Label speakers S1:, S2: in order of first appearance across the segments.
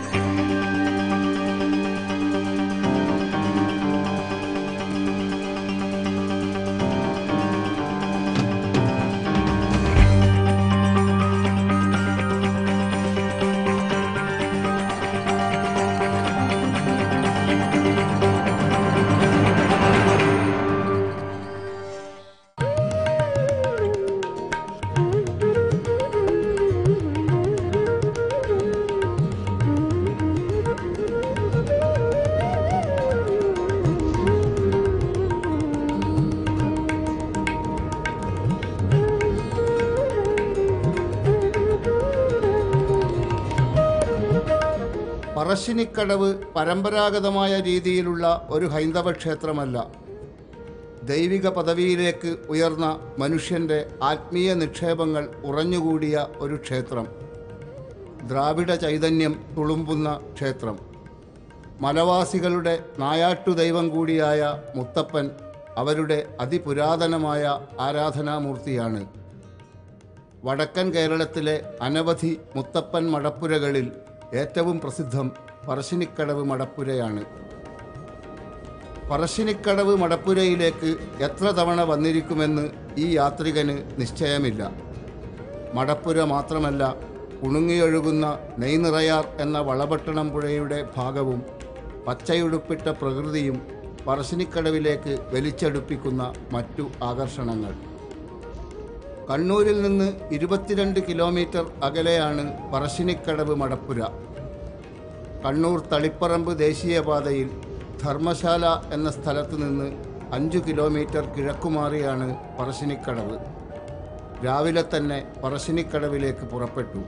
S1: പറശ്ശിനിക്കടവ് പരമ്പരാഗതമായ രീതിയിലുള്ള ഒരു ഹൈന്ദവ ക്ഷേത്രമല്ല ദൈവിക പദവിയിലേക്ക് ഉയർന്ന മനുഷ്യൻ്റെ ആത്മീയ നിക്ഷേപങ്ങൾ ഉറഞ്ഞുകൂടിയ ഒരു ക്ഷേത്രം ദ്രാവിഡ ചൈതന്യം തുളുമ്പുന്ന ക്ഷേത്രം മലവാസികളുടെ നായാട്ടു ദൈവം കൂടിയായ മുത്തപ്പൻ അവരുടെ അതിപുരാതനമായ ആരാധനാമൂർത്തിയാണ് വടക്കൻ കേരളത്തിലെ അനവധി മുത്തപ്പൻ മടപ്പുരകളിൽ ഏറ്റവും പ്രസിദ്ധം പറശ്ശിനിക്കടവ് മടപ്പുരയാണ് പറശ്ശിനിക്കടവ് മടപ്പുരയിലേക്ക് എത്ര തവണ വന്നിരിക്കുമെന്ന് ഈ യാത്രികന് നിശ്ചയമില്ല മടപ്പുര മാത്രമല്ല കുണുങ്ങിയൊഴുകുന്ന നെയ്നിറയാർ എന്ന വളപട്ടണം പുഴയുടെ ഭാഗവും പച്ചയുടുപ്പിട്ട പ്രകൃതിയും പറശ്ശിനിക്കടവിലേക്ക് വലിച്ചെടുപ്പിക്കുന്ന മറ്റു ആകർഷണങ്ങൾ കണ്ണൂരിൽ നിന്ന് ഇരുപത്തിരണ്ട് കിലോമീറ്റർ അകലെയാണ് പറശ്ശിനിക്കടവ് മടപ്പുര കണ്ണൂർ തളിപ്പറമ്പ് ദേശീയപാതയിൽ ധർമ്മശാല എന്ന സ്ഥലത്ത് നിന്ന് അഞ്ചു കിലോമീറ്റർ കിഴക്കുമാറിയാണ് പറശ്ശിനിക്കടവ് രാവിലെ തന്നെ പറശ്ശിനിക്കടവിലേക്ക് പുറപ്പെട്ടു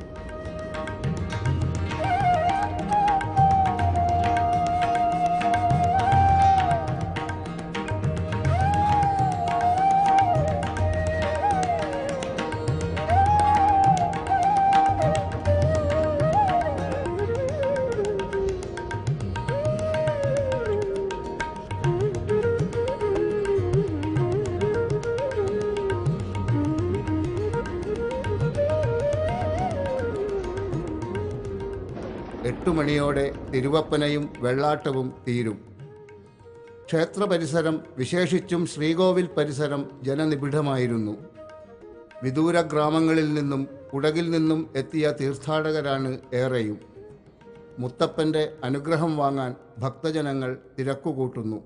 S1: എട്ടു മണിയോടെ തിരുവപ്പനയും വെള്ളാട്ടവും തീരും ക്ഷേത്ര പരിസരം വിശേഷിച്ചും ശ്രീകോവിൽ പരിസരം ജനനിബിഡമായിരുന്നു വിദൂര ഗ്രാമങ്ങളിൽ നിന്നും കുടകിൽ നിന്നും എത്തിയ തീർത്ഥാടകരാണ് ഏറെയും മുത്തപ്പൻ്റെ അനുഗ്രഹം വാങ്ങാൻ ഭക്തജനങ്ങൾ തിരക്കുകൂട്ടുന്നു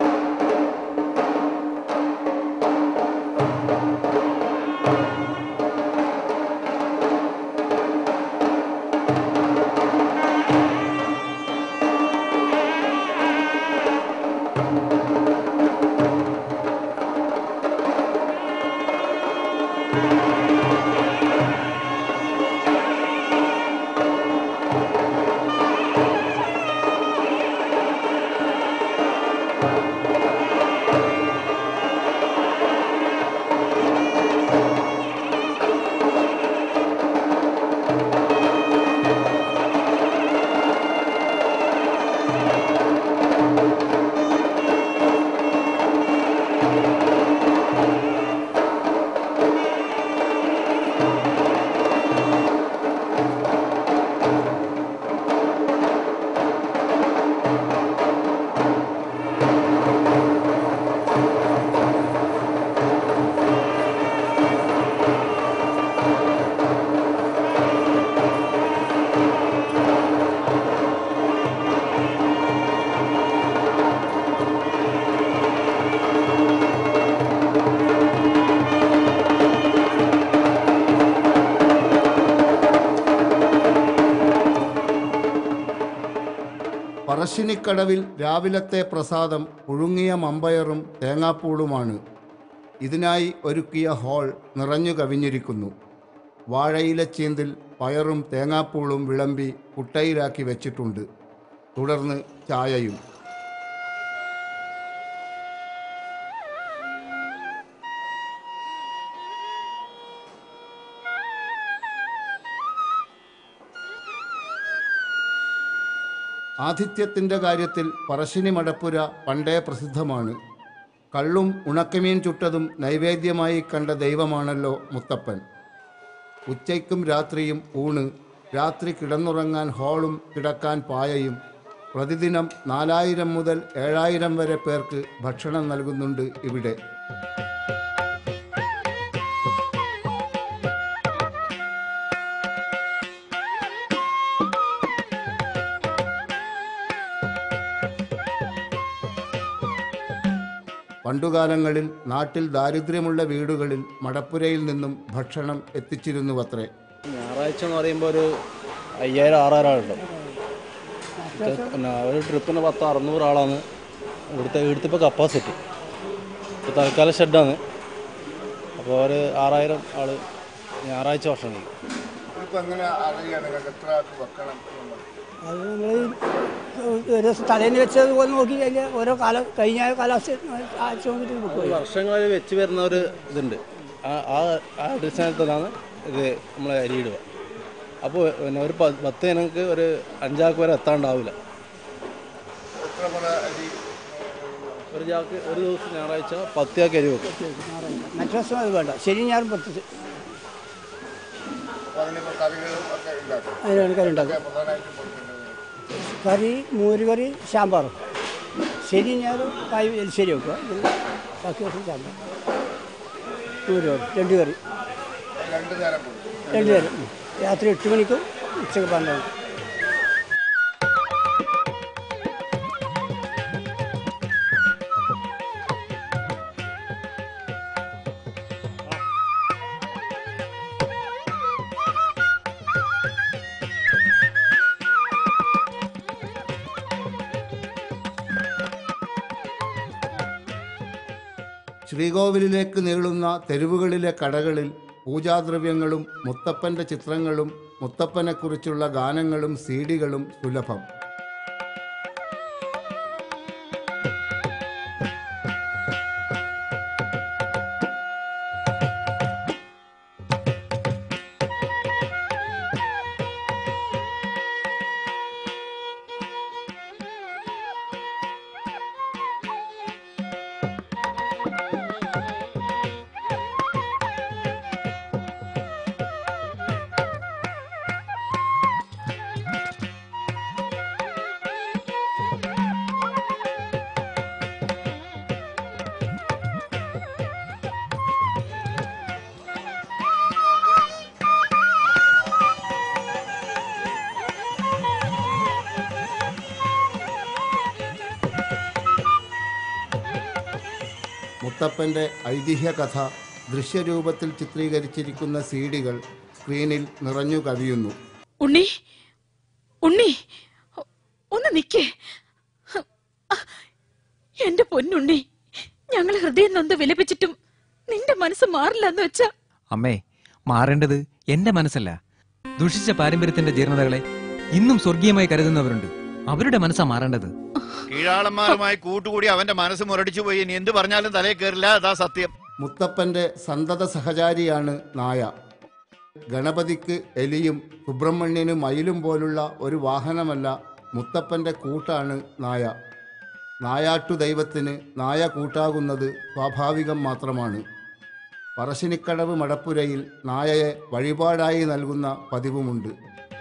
S1: പറശ്ശിനിക്കടവിൽ രാവിലത്തെ പ്രസാദം പുഴുങ്ങിയ മമ്പയറും തേങ്ങാപ്പൂളുമാണ് ഇതിനായി ഒരുക്കിയ ഹാൾ നിറഞ്ഞു കവിഞ്ഞിരിക്കുന്നു വാഴയില ചീന്തിൽ പയറും തേങ്ങാപ്പൂളും വിളമ്പി കുട്ടയിലാക്കി വെച്ചിട്ടുണ്ട് തുടർന്ന് ചായയും ആതിഥ്യത്തിൻ്റെ കാര്യത്തിൽ പറശ്ശിനി മടപ്പുര പണ്ടേ പ്രസിദ്ധമാണ് കള്ളും ഉണക്കമീൻ ചുട്ടതും നൈവേദ്യമായി കണ്ട ദൈവമാണല്ലോ മുത്തപ്പൻ ഉച്ചയ്ക്കും രാത്രിയും ഊണ് രാത്രി കിടന്നുറങ്ങാൻ ഹാളും കിടക്കാൻ പായയും പ്രതിദിനം നാലായിരം മുതൽ ഏഴായിരം വരെ പേർക്ക് ഭക്ഷണം നൽകുന്നുണ്ട് ഇവിടെ പണ്ടുകാലങ്ങളിൽ നാട്ടിൽ ദാരിദ്ര്യമുള്ള വീടുകളിൽ മടപ്പുരയിൽ നിന്നും ഭക്ഷണം എത്തിച്ചിരുന്നുവത്രേ
S2: ഞായറാഴ്ച എന്ന് പറയുമ്പോൾ ഒരു അയ്യായിരം ആറായിരം ആളുണ്ടാവും പിന്നെ ഒരു ട്രിപ്പിന് പത്ത് അറുന്നൂറ് ആളാണ് ഇവിടുത്തെ ഇവിടുത്തെ ഇപ്പോൾ കപ്പാസിറ്റി ഇപ്പോൾ തൽക്കാലം ഷെഡാണ് അപ്പോൾ ഒരു ആറായിരം ആൾ ഞായറാഴ്ച ഭക്ഷണം കഴിക്കും
S3: അത് നമ്മൾ ഒരു തലേന്ന് വെച്ചത് പോലെ നോക്കി കഴിഞ്ഞാൽ ഓരോ കാലം കഴിഞ്ഞ കാലാവസ്ഥ ആഴ്ച വന്നിട്ട് വെക്കും
S2: വർഷങ്ങളിൽ വെച്ച് വരുന്ന ഒരു ഇതുണ്ട് ആ ആ ആ അടിസ്ഥാനത്തിലാണ് ഇത് നമ്മൾ അരിയിടുക അപ്പോൾ പിന്നെ ഒരു പ- പത്ത് ജനങ്ങൾക്ക് ഒരു അഞ്ചാൾക്ക് വരെ എത്താണ്ടാവില്ല ഒരു ചാക്ക് ഒരു ദിവസം ഞായറാഴ്ച പത്ത് ചാക്ക് അരി വെക്കും
S3: മറ്റു ദിവസം അത് വേണ്ട ശരി ഞായറും പത്ത് അതിന് കറി ഉണ്ടാക്കും കറി മോര് കറി സാമ്പാറും ശരി ഞായറും കായ് എലിശ്ശേരി വെക്കുക ഇത് ബാക്കി ദിവസം സാമ്പാർ മോര് കറി രണ്ട് കറി രണ്ട് നേരം ഉം. രാത്രി എട്ട് മണിക്കും ഉച്ചക്ക് പന്ത്രണ്ട്
S1: ശ്രീകോവിലിലേക്ക് നീളുന്ന തെരുവുകളിലെ കടകളിൽ പൂജാദ്രവ്യങ്ങളും മുത്തപ്പൻ്റെ ചിത്രങ്ങളും മുത്തപ്പനെക്കുറിച്ചുള്ള ഗാനങ്ങളും സീഡികളും സുലഭം മുത്തപ്പൻ്റെ ഐതിഹ്യ കഥ ദൃശ്യരൂപത്തിൽ ചിത്രീകരിച്ചിരിക്കുന്ന സീഡികൾ സ്ക്രീനിൽ നിറഞ്ഞു കവിയുന്നു
S4: ഉണ്ണി ഉണ്ണി ഒ- ഒന്ന് നിക്കേ എന്റെ പൊന്നുണ്ണി ഞങ്ങൾ ഹൃദയം നൊന്ത് വിലപിച്ചിട്ടും നിന്റെ മനസ്സ് മാറില്ല എന്ന് വെച്ചാ
S5: അമ്മേ മാറേണ്ടത് എന്റെ മനസ്സല്ല ദുഷിച്ച പാരമ്പര്യത്തിന്റെ ജീർണതകളെ ഇന്നും സ്വർഗീയമായി കരുതുന്നവരുണ്ട് അവരുടെ മനസ്സാ മാറേണ്ടത്
S6: കീഴാളന്മാരുമായി കൂട്ടുകൂടി അവന്റെ മനസ്സ് മുരടിച്ചു പോയി ഇനി എന്ത് പറഞ്ഞാലും തലയിൽ കയറില്ല അതാ സത്യം
S1: മുത്തപ്പൻ്റെ സന്തത സഹചാരിയാണ് നായ ഗണപതിക്ക് എലിയും സുബ്രഹ്മണ്യന് മയിലും പോലുള്ള ഒരു വാഹനമല്ല മുത്തപ്പൻ്റെ കൂട്ടാണ് നായ നായാട്ടു ദൈവത്തിന് നായ കൂട്ടാകുന്നത് സ്വാഭാവികം മാത്രമാണ് പറശ്ശിനിക്കടവ് മടപ്പുരയിൽ നായയെ വഴിപാടായി നൽകുന്ന പതിവുമുണ്ട്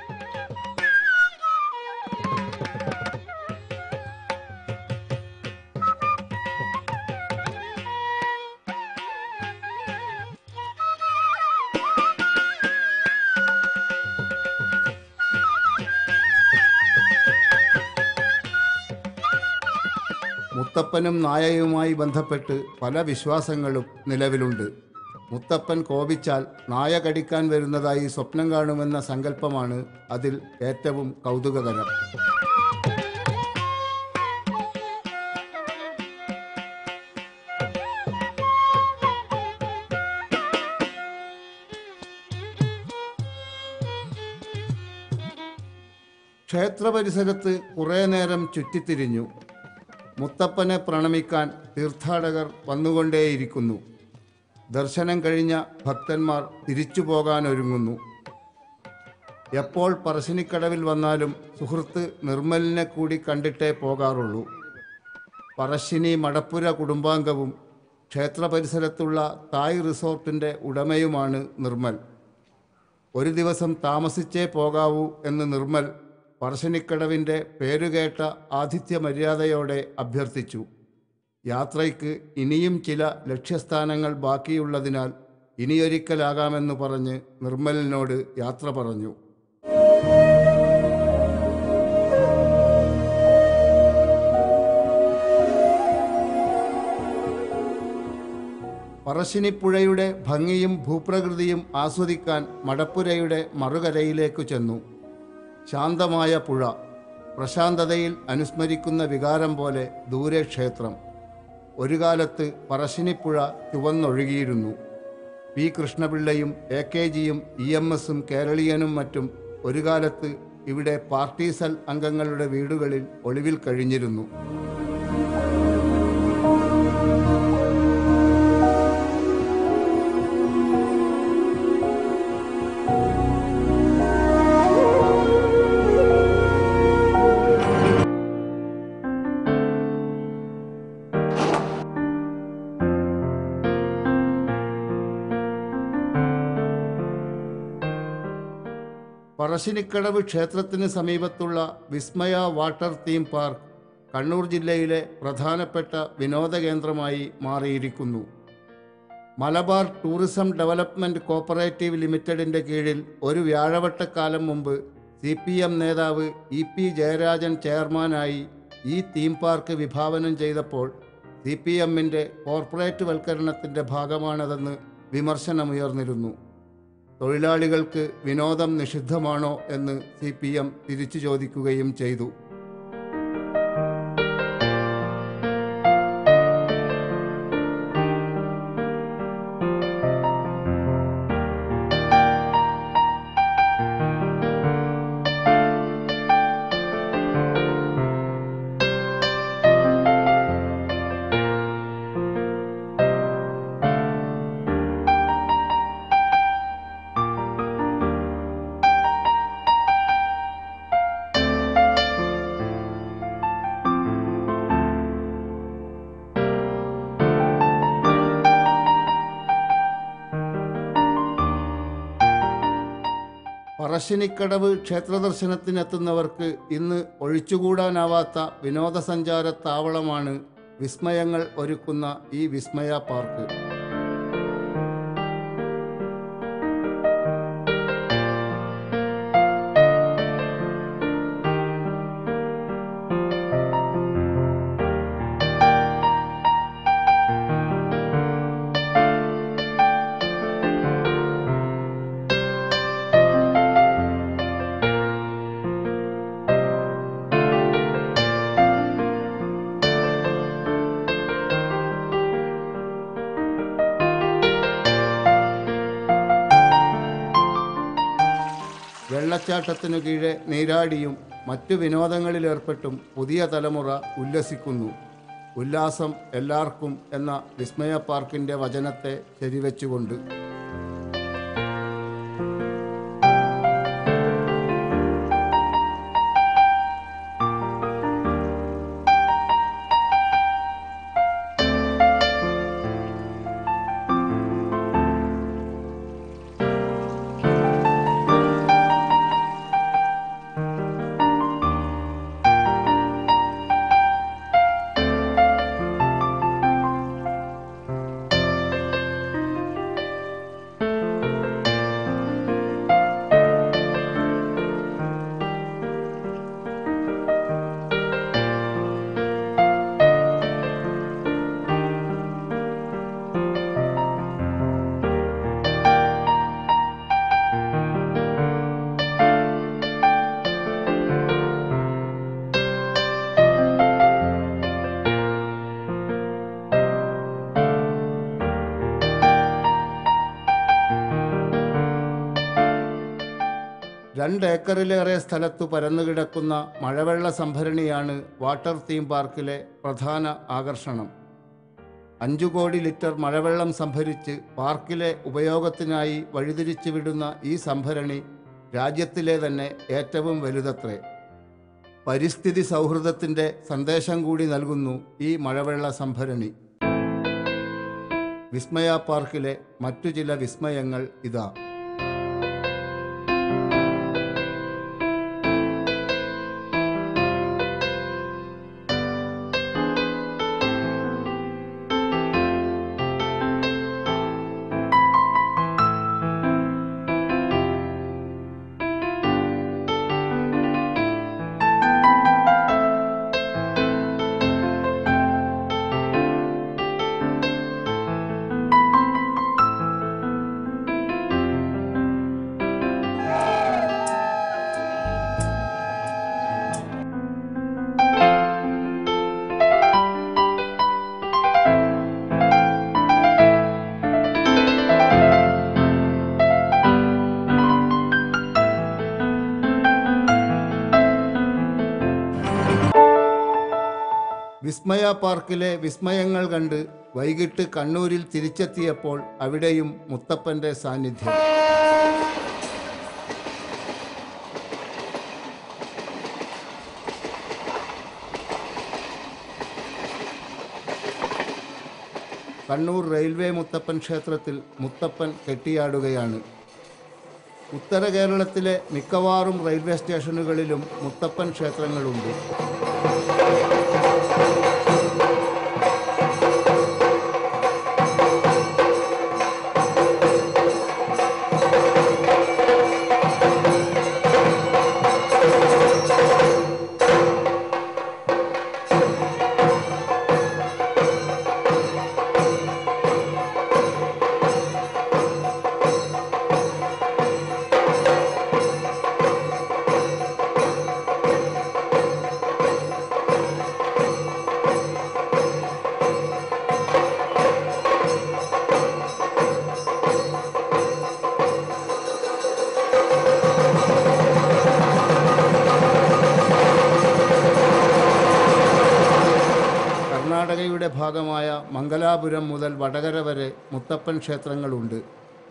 S1: മുത്തപ്പനും നായയുമായി ബന്ധപ്പെട്ട് പല വിശ്വാസങ്ങളും നിലവിലുണ്ട് മുത്തപ്പൻ കോപിച്ചാൽ നായ കടിക്കാൻ വരുന്നതായി സ്വപ്നം കാണുമെന്ന സങ്കല്പമാണ് അതിൽ ഏറ്റവും കൗതുകകരം ക്ഷേത്ര പരിസരത്ത് കുറേ നേരം ചുറ്റിത്തിരിഞ്ഞു മുത്തപ്പനെ പ്രണമിക്കാൻ തീർത്ഥാടകർ വന്നുകൊണ്ടേയിരിക്കുന്നു ദർശനം കഴിഞ്ഞ ഭക്തന്മാർ തിരിച്ചു പോകാനൊരുങ്ങുന്നു എപ്പോൾ പറശ്ശിനിക്കടവിൽ വന്നാലും സുഹൃത്ത് നിർമ്മലിനെ കൂടി കണ്ടിട്ടേ പോകാറുള്ളൂ പറശ്ശിനി മടപ്പുര കുടുംബാംഗവും ക്ഷേത്ര പരിസരത്തുള്ള തായ് റിസോർട്ടിൻ്റെ ഉടമയുമാണ് നിർമ്മൽ ഒരു ദിവസം താമസിച്ചേ പോകാവൂ എന്ന് നിർമ്മൽ പറശ്ശിനിക്കടവിൻ്റെ പേരുകേട്ട ആതിഥ്യ മര്യാദയോടെ അഭ്യർത്ഥിച്ചു യാത്രയ്ക്ക് ഇനിയും ചില ലക്ഷ്യസ്ഥാനങ്ങൾ ബാക്കിയുള്ളതിനാൽ ഇനിയൊരിക്കലാകാമെന്ന് പറഞ്ഞ് നിർമ്മലിനോട് യാത്ര പറഞ്ഞു പറശ്ശിനിപ്പുഴയുടെ ഭംഗിയും ഭൂപ്രകൃതിയും ആസ്വദിക്കാൻ മടപ്പുരയുടെ മറുകരയിലേക്കു ചെന്നു ശാന്തമായ പുഴ പ്രശാന്തതയിൽ അനുസ്മരിക്കുന്ന വികാരം പോലെ ദൂരെ ക്ഷേത്രം ഒരു കാലത്ത് പറശ്ശിനിപ്പുഴ ചുവന്നൊഴുകിയിരുന്നു പി കൃഷ്ണപിള്ളയും എ കെ ജിയും ഇ എം എസും കേരളീയനും മറ്റും ഒരു കാലത്ത് ഇവിടെ പാർട്ടി സെൽ അംഗങ്ങളുടെ വീടുകളിൽ ഒളിവിൽ കഴിഞ്ഞിരുന്നു പറശ്ശിനിക്കടവ് ക്ഷേത്രത്തിന് സമീപത്തുള്ള Vismaya water theme park Kannur ജില്ലയിലെ പ്രധാനപ്പെട്ട വിനോദ കേന്ദ്രമായി മാറിയിരിക്കുന്നു മലബാർ ടൂറിസം ഡെവലപ്മെൻറ്റ് കോപ്പറേറ്റീവ് ലിമിറ്റഡിൻ്റെ കീഴിൽ ഒരു വ്യാഴവട്ടക്കാലം മുമ്പ് സി പി എം നേതാവ് ഇ പി ജയരാജൻ ചെയർമാനായി ഈ തീം പാർക്ക് വിഭാവനം ചെയ്തപ്പോൾ സി പി എമ്മിൻ്റെ കോർപ്പറേറ്റ് വൽക്കരണത്തിൻ്റെ ഭാഗമാണതെന്ന് വിമർശനമുയർന്നിരുന്നു തൊഴിലാളികൾക്ക് വിനോദം നിഷിദ്ധമാണോ എന്ന് സി പി എം തിരിച്ചു ചോദിക്കുകയും ചെയ്തു പറശ്ശിനിക്കടവ് ക്ഷേത്രദർശനത്തിനെത്തുന്നവർക്ക് ഇന്ന് ഒഴിച്ചുകൂടാനാവാത്ത വിനോദസഞ്ചാര താവളമാണ് വിസ്മയങ്ങൾ ഒരുക്കുന്ന ഈ വിസ്മയ പാർക്ക് വെള്ളച്ചാട്ടത്തിനു കീഴെ നീരാടിയും മറ്റു വിനോദങ്ങളിലേർപ്പെട്ടും പുതിയ തലമുറ ഉല്ലസിക്കുന്നു ഉല്ലാസം എല്ലാവർക്കും എന്ന വിസ്മയ പാർക്കിൻ്റെ വചനത്തെ ശരിവെച്ചുകൊണ്ട് രണ്ട് ഏക്കറിലേറെ സ്ഥലത്തു പരന്നുകിടക്കുന്ന മഴവെള്ള സംഭരണിയാണ് വാട്ടർ തീം പാർക്കിലെ പ്രധാന ആകർഷണം അഞ്ചു കോടി ലിറ്റർ മഴവെള്ളം സംഭരിച്ച് പാർക്കിലെ ഉപയോഗത്തിനായി വഴിതിരിച്ചു വിടുന്ന ഈ സംഭരണി രാജ്യത്തിലെ തന്നെ ഏറ്റവും വലുതത്രേ പരിസ്ഥിതി സൗഹൃദത്തിൻ്റെ സന്ദേശം കൂടി നൽകുന്നു ഈ മഴവെള്ള സംഭരണി വിസ്മയ പാർക്കിലെ മറ്റു ചില വിസ്മയങ്ങൾ ഇതാ വിസ്മയ പാർക്കിലെ വിസ്മയങ്ങൾ കണ്ട് വൈകിട്ട് കണ്ണൂരിൽ തിരിച്ചെത്തിയപ്പോൾ അവിടെയും മുത്തപ്പൻ്റെ സാന്നിധ്യം കണ്ണൂർ റെയിൽവേ മുത്തപ്പൻ ക്ഷേത്രത്തിൽ മുത്തപ്പൻ കെട്ടിയാടുകയാണ് ഉത്തര കേരളത്തിലെ മിക്കവാറും റെയിൽവേ സ്റ്റേഷനുകളിലും മുത്തപ്പൻ ക്ഷേത്രങ്ങളുണ്ട് കർണാടകയുടെ ഭാഗമായ മംഗലാപുരം മുതൽ വടകര വരെ മുത്തപ്പൻ ക്ഷേത്രങ്ങളുണ്ട്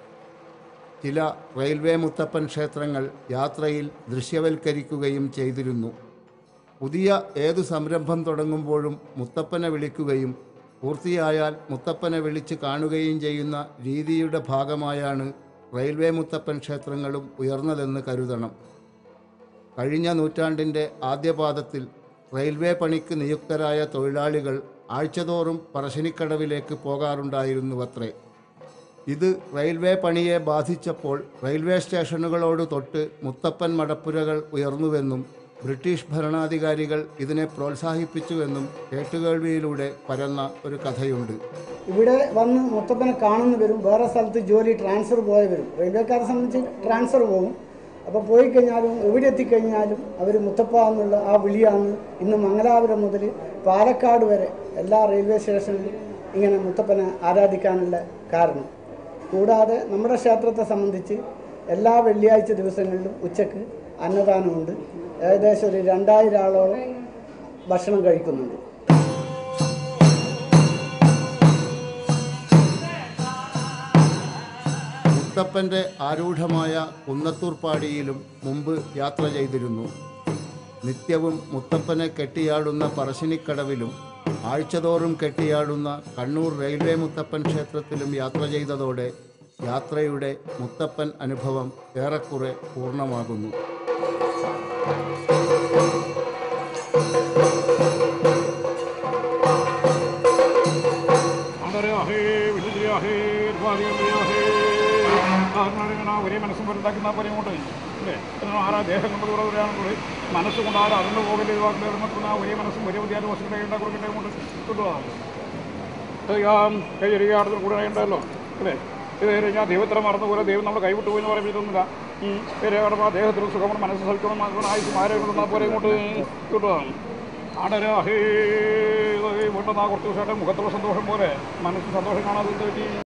S1: ചില റെയിൽവേ മുത്തപ്പൻ ക്ഷേത്രങ്ങൾ യാത്രയിൽ ദൃശ്യവൽക്കരിക്കുകയും ചെയ്തിരുന്നു പുതിയ ഏതു സംരംഭം തുടങ്ങുമ്പോഴും മുത്തപ്പനെ വിളിക്കുകയും പൂർത്തിയായാൽ മുത്തപ്പനെ വിളിച്ച് കാണുകയും ചെയ്യുന്ന രീതിയുടെ ഭാഗമായാണ് റെയിൽവേ മുത്തപ്പൻ ക്ഷേത്രങ്ങളും ഉയർന്നതെന്ന് കരുതണം കഴിഞ്ഞ നൂറ്റാണ്ടിൻ്റെ ആദ്യപാദത്തിൽ റെയിൽവേ പണിക്ക് നിയുക്തരായ തൊഴിലാളികൾ ആഴ്ചതോറും പറശ്ശിനിക്കടവിലേക്ക് പോകാറുണ്ടായിരുന്നുവത്രേ ഇത് റെയിൽവേ പണിയെ ബാധിച്ചപ്പോൾ റെയിൽവേ സ്റ്റേഷനുകളോട് തൊട്ട് മുത്തപ്പൻ മടപ്പുരകൾ ഉയർന്നുവെന്നും ബ്രിട്ടീഷ് ഭരണാധികാരികൾ ഇതിനെ പ്രോത്സാഹിപ്പിച്ചുവെന്നും കേട്ടുകേൾവിയിലൂടെ പരന്ന ഒരു കഥയുണ്ട്
S7: ഇവിടെ വന്ന് മുത്തപ്പനെ കാണുന്നവരും വേറെ സ്ഥലത്ത് ജോലി ട്രാൻസ്ഫർ പോയവരും റെയിൽവേക്കാരെ സംബന്ധിച്ച് ട്രാൻസ്ഫർ പോകും അപ്പോൾ പോയി കഴിഞ്ഞാലും എവിടെ എത്തിക്കഴിഞ്ഞാലും അവർ മുത്തപ്പ എന്നുള്ള ആ വിളിയാണ് ഇന്ന് മംഗലാപുരം മുതൽ പാലക്കാട് വരെ എല്ലാ റെയിൽവേ സ്റ്റേഷനിലും ഇങ്ങനെ മുത്തപ്പനെ ആരാധിക്കാനുള്ള കാരണം കൂടാതെ നമ്മുടെ ക്ഷേത്രത്തെ സംബന്ധിച്ച് എല്ലാ വെള്ളിയാഴ്ച ദിവസങ്ങളിലും ഉച്ചക്ക് അന്നദാനമുണ്ട് ഏകദേശം ഒരു രണ്ടായിരം ആളോളം ഭക്ഷണം കഴിക്കുന്നുണ്ട്
S1: മുത്തപ്പൻ്റെ ആരൂഢമായ കുന്നത്തൂർപ്പാടിയിലും മുമ്പ് യാത്ര ചെയ്തിരുന്നു നിത്യവും മുത്തപ്പനെ കെട്ടിയാടുന്ന പറശ്ശിനിക്കടവിലും ആഴ്ചതോറും കെട്ടിയാടുന്ന കണ്ണൂർ റെയിൽവേ മുത്തപ്പൻ ക്ഷേത്രത്തിലും യാത്ര ചെയ്തതോടെ യാത്രയുടെ മുത്തപ്പൻ അനുഭവം ഏറെക്കുറെ പൂർണ്ണമാകുന്നു
S8: ആണ്ടരയാഹേ വിശുദ്ധിയാഹേ ഉപാധിയാഹേ കാരണങ്ങൾ ഒരേ മനസ്സും പുറത്താക്കുന്ന പോലെ ഇങ്ങോട്ട് അല്ലേ എന്നാൽ ആരാ ദേഹം കൊണ്ട് ദൂരമാണ് മനസ്സ് കൊണ്ട് ആരാ അതിൻ്റെ കോവിൽ വാക്കിൽ നിർത്തുന്ന ഒരേ മനസ്സും ഒരേ ബുദ്ധിയാലും വസ്തുക്കളെ ഉണ്ടാക്കി കൊടുക്കട്ടെ കൊണ്ട് കൊണ്ടുപോകാം ചെയ്യാം കൈയരികാടത്തിൽ കൂടെ ഉണ്ടല്ലോ അല്ലേ ഇത് കഴിഞ്ഞാൽ ദൈവത്തിനെ മറന്ന പോലെ ദൈവം നമ്മൾ കൈവിട്ടു പോയി എന്ന് പറയുന്നില്ല പേരെ കടമ്പോൾ ദേഹത്തിന് സുഖം മനസ്സ് സഹിക്കണം മാത്രം ആയുസ് ആരോഗ്യം പോലെ ഇങ്ങോട്ട് കിട്ടുക ആടരാ ഹേ വീട്ടിൽ കുറച്ച് ദിവസമായിട്ട് മുഖത്തുള്ള സന്തോഷം പോലെ മനസ്സിന് സന്തോഷം കാണാതെ എന്ത് പറ്റി